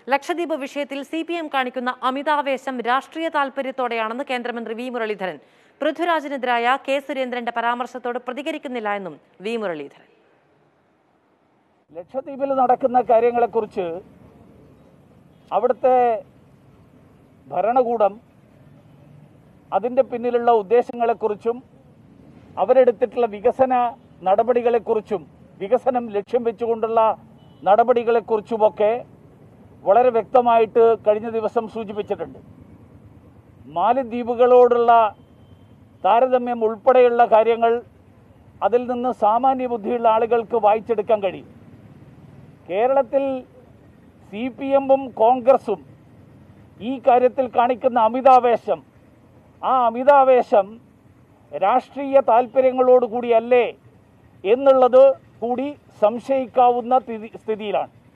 ലക്ഷദ്വീപ് വിഷയത്തിൽ C P M കാണിക്കുന്ന അമിതാവേശം രാഷ്ട്രീയ താൽപര്യത്തോടെയാണെന്ന് കേന്ദ്രമന്ത്രി വി മുരളീധരൻ പൃഥ്വിരാജിനെതിരായ കെ സുരേന്ദ്രന്റെ പരാമർശത്തോട് പ്രതികരിക്കുന്നില്ല എന്നും വി മുരളീധരൻ ലക്ഷദ്വീപിൽ നടക്കുന്ന കാര്യങ്ങളെക്കുറിച്ച് അവിടുത്തെ ഭരണകൂടം അതിൻ്റെ പിന്നിലുള്ള ഉദ്ദേശങ്ങളെക്കുറിച്ചും അവരെടുത്തിട്ടുള്ള വികസന നടപടികളെക്കുറിച്ചും വികസനം ലക്ഷ്യം വെച്ചുകൊണ്ടുള്ള നടപടികളെക്കുറിച്ചുമൊക്കെ വളരെ വ്യക്തമായിട്ട് കഴിഞ്ഞ ദിവസം സൂചിപ്പിച്ചിട്ടുണ്ട് മാലദ്വീപുകളോടുള്ള താരതമ്യം ഉൾപ്പെടെയുള്ള കാര്യങ്ങൾ അതിൽ നിന്ന് സാമാന്യ ബുദ്ധിയുള്ള ആളുകൾക്ക് വായിച്ചെടുക്കാൻ കഴിയും കേരളത്തിൽ സി പി എമ്മും കോൺഗ്രസും ഈ കാര്യത്തിൽ കാണിക്കുന്ന അമിതാവേശം ആ അമിതാവേശം രാഷ്ട്രീയ താല്പര്യങ്ങളോടുകൂടിയല്ലേ എന്നുള്ളത് കൂടി സംശയിക്കാവുന്ന സ്ഥിതി- സ്ഥിതിയിലാണ്